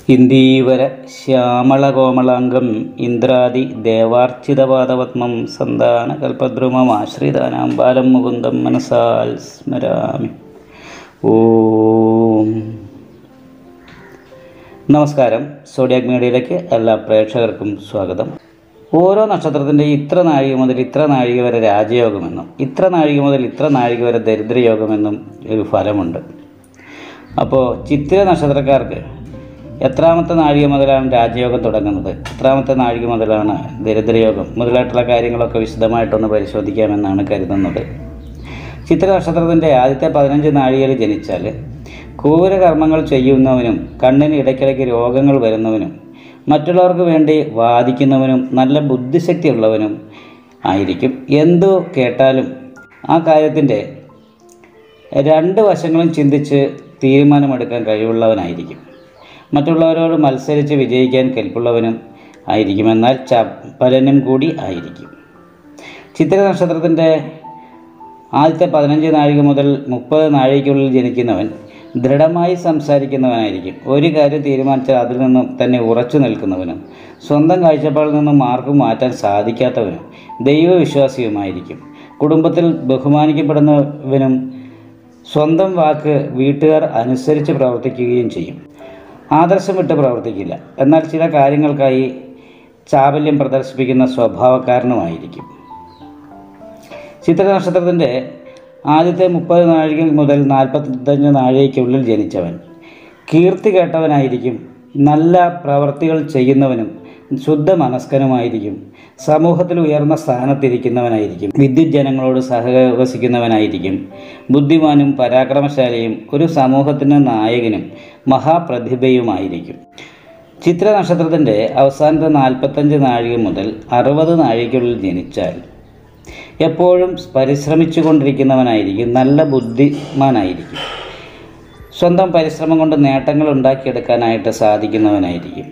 ഇന്ദീവര ശ്യാമളകോമളാംഗം ഇന്ദ്രാദി ദേവാർച്ചിതപാദപത്മം സന്താന കൽപദ്രുമമാശ്രിതാനാം ബാലം മുകുന്ദം മനസാൽ സ്മരാമി ഓം നമസ്കാരം സോഡിയാക് മീഡിയയിലേക്ക് എല്ലാ പ്രേക്ഷകർക്കും സ്വാഗതം ഓരോ നക്ഷത്രത്തിൻ്റെ ഇത്ര നാഴിക മുതൽ ഇത്ര നാഴിക വരെ രാജയോഗമെന്നും ഇത്ര നാഴിക മുതൽ ഇത്ര നാഴിക വരെ ദരിദ്രയോഗമെന്നും ഒരു ഫലമുണ്ട് അപ്പോൾ ചിത്തിര നക്ഷത്രക്കാർക്ക് എത്രാമത്തെ നാഴിക മുതലാണ് രാജയോഗം തുടങ്ങുന്നത് എത്രാമത്തെ നാഴിക മുതലാണ് ദരിദ്രയോഗം മുതലായിട്ടുള്ള കാര്യങ്ങളൊക്കെ വിശദമായിട്ടൊന്ന് പരിശോധിക്കാമെന്നാണ് കരുതുന്നത് ചിത്ര നക്ഷത്രത്തിൻ്റെ ആദ്യത്തെ പതിനഞ്ച് നാഴികയിൽ ജനിച്ചാൽ ക്രൂരകർമ്മങ്ങൾ ചെയ്യുന്നവനും കണ്ണിന് ഇടയ്ക്കിടയ്ക്ക് രോഗങ്ങൾ വരുന്നവനും മറ്റുള്ളവർക്ക് വേണ്ടി വാദിക്കുന്നവനും നല്ല ബുദ്ധിശക്തി ഉള്ളവനും ആയിരിക്കും എന്തു കേട്ടാലും ആ കാര്യത്തിൻ്റെ രണ്ട് വശങ്ങളും ചിന്തിച്ച് തീരുമാനമെടുക്കാൻ കഴിവുള്ളവനായിരിക്കും മറ്റുള്ളവരോട് മത്സരിച്ച് വിജയിക്കാൻ കെൽപ്പുള്ളവനും ആയിരിക്കും എന്നാൽ ചപ്പലനും കൂടി ആയിരിക്കും ചിത്ര നക്ഷത്രത്തിൻ്റെ ആദ്യത്തെ പതിനഞ്ച് നാഴിക മുതൽ മുപ്പത് നാഴികയ്ക്കുള്ളിൽ ജനിക്കുന്നവൻ ദൃഢമായി സംസാരിക്കുന്നവനായിരിക്കും ഒരു കാര്യം തീരുമാനിച്ചാൽ അതിൽ നിന്നും തന്നെ ഉറച്ചു നിൽക്കുന്നവനും സ്വന്തം കാഴ്ചപ്പാടിൽ നിന്നും മാർക്കും മാറ്റാൻ സാധിക്കാത്തവനും ദൈവവിശ്വാസിയുമായിരിക്കും കുടുംബത്തിൽ ബഹുമാനിക്കപ്പെടുന്നവനും സ്വന്തം വാക്ക് വീട്ടുകാർ അനുസരിച്ച് പ്രവർത്തിക്കുകയും ചെയ്യും ആദർശം വിട്ട് പ്രവർത്തിക്കില്ല എന്നാൽ ചില കാര്യങ്ങൾക്കായി ചാബല്യം പ്രദർശിപ്പിക്കുന്ന സ്വഭാവക്കാരനുമായിരിക്കും ചിത്ര നക്ഷത്രത്തിൻ്റെ ആദ്യത്തെ മുപ്പത് നാഴിക മുതൽ നാൽപ്പത്തഞ്ച് നാഴികയ്ക്കുള്ളിൽ ജനിച്ചവൻ കീർത്തി കേട്ടവനായിരിക്കും നല്ല പ്രവർത്തികൾ ചെയ്യുന്നവനും ശുദ്ധ മനസ്കനുമായിരിക്കും സമൂഹത്തിൽ ഉയർന്ന സ്ഥാനത്തിരിക്കുന്നവനായിരിക്കും വിദ്യുത് ജനങ്ങളോട് സഹവസിക്കുന്നവനായിരിക്കും ബുദ്ധിമാനും പരാക്രമശാലിയും ഒരു സമൂഹത്തിന് നായകനും മഹാപ്രതിഭയുമായിരിക്കും ചിത്ര നക്ഷത്രത്തിൻ്റെ അവസാനത്തെ നാൽപ്പത്തഞ്ച് നാഴിക മുതൽ അറുപത് നാഴികയ്ക്കുള്ളിൽ ജനിച്ചാൽ എപ്പോഴും പരിശ്രമിച്ചു കൊണ്ടിരിക്കുന്നവനായിരിക്കും നല്ല ബുദ്ധിമാനായിരിക്കും സ്വന്തം പരിശ്രമം കൊണ്ട് നേട്ടങ്ങൾ ഉണ്ടാക്കിയെടുക്കാനായിട്ട് സാധിക്കുന്നവനായിരിക്കും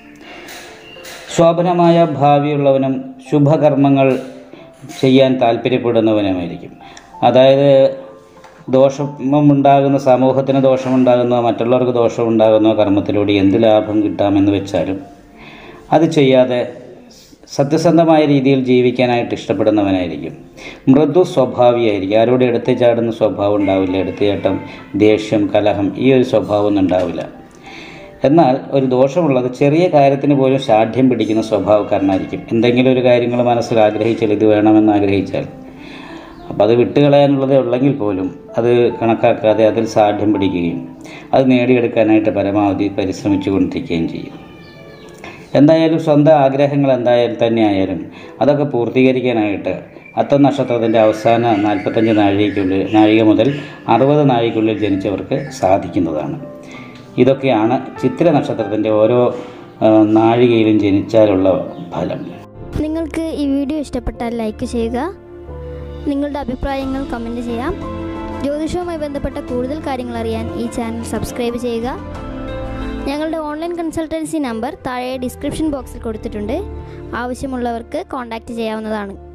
ശോഭനമായ ഭാവിയുള്ളവനും ശുഭകർമ്മങ്ങൾ ചെയ്യാൻ താല്പര്യപ്പെടുന്നവനുമായിരിക്കും അതായത് ദോഷമുണ്ടാകുന്ന സമൂഹത്തിന് ദോഷമുണ്ടാകുന്ന മറ്റുള്ളവർക്ക് ദോഷമുണ്ടാകുന്ന കർമ്മത്തിലൂടെ എന്ത് ലാഭം കിട്ടാമെന്ന് വെച്ചാലും അത് ചെയ്യാതെ സത്യസന്ധമായ രീതിയിൽ ജീവിക്കാനായിട്ട് ഇഷ്ടപ്പെടുന്നവനായിരിക്കും മൃദു സ്വഭാവിയായിരിക്കും ആരോട് എടുത്തു ചാടുന്ന സ്വഭാവം ഉണ്ടാവില്ല എടുത്തുചാട്ടം ദേഷ്യം കലഹം ഈ ഒരു സ്വഭാവമൊന്നും ഉണ്ടാവില്ല എന്നാൽ ഒരു ദോഷമുള്ളത് ചെറിയ കാര്യത്തിന് പോലും ശാഠ്യം പിടിക്കുന്ന സ്വഭാവക്കാരനായിരിക്കും എന്തെങ്കിലും ഒരു കാര്യങ്ങൾ മനസ്സിൽ ആഗ്രഹിച്ചാൽ ഇത് വേണമെന്ന് ആഗ്രഹിച്ചാൽ അപ്പോൾ അത് വിട്ടുകളയാനുള്ളതേ ഉള്ളെങ്കിൽ പോലും അത് കണക്കാക്കാതെ അതിൽ സാഠ്യം പിടിക്കുകയും അത് നേടിയെടുക്കാനായിട്ട് പരമാവധി പരിശ്രമിച്ചു കൊണ്ടിരിക്കുകയും ചെയ്യും എന്തായാലും സ്വന്തം ആഗ്രഹങ്ങൾ എന്തായാലും തന്നെ ആയാലും അതൊക്കെ പൂർത്തീകരിക്കാനായിട്ട് അത്ത നക്ഷത്രത്തിൻ്റെ അവസാന നാൽപ്പത്തഞ്ച് നാഴികയ്ക്കുള്ളിൽ നാഴിക മുതൽ അറുപത് നാഴികയ്ക്കുള്ളിൽ ജനിച്ചവർക്ക് സാധിക്കുന്നതാണ് ഇതൊക്കെയാണ് ചിത്ര നക്ഷത്രത്തിൻ്റെ ഓരോ ആ, നാഴികയിലും ജനിച്ചാലുള്ള ഫലം നിങ്ങൾക്ക് ഈ വീഡിയോ ഇഷ്ടപ്പെട്ടാൽ ലൈക്ക് ചെയ്യുക നിങ്ങളുടെ അഭിപ്രായങ്ങൾ കമൻറ്റ് ചെയ്യാം ജ്യോതിഷവുമായി ബന്ധപ്പെട്ട കൂടുതൽ കാര്യങ്ങൾ അറിയാൻ ഈ ചാനൽ സബ്സ്ക്രൈബ് ചെയ്യുക ഞങ്ങളുടെ ഓൺലൈൻ കൺസൾട്ടൻസി നമ്പർ താഴെ ഡിസ്ക്രിപ്ഷൻ ബോക്സിൽ കൊടുത്തിട്ടുണ്ട് ആവശ്യമുള്ളവർക്ക് കോൺടാക്റ്റ് ചെയ്യാവുന്നതാണ്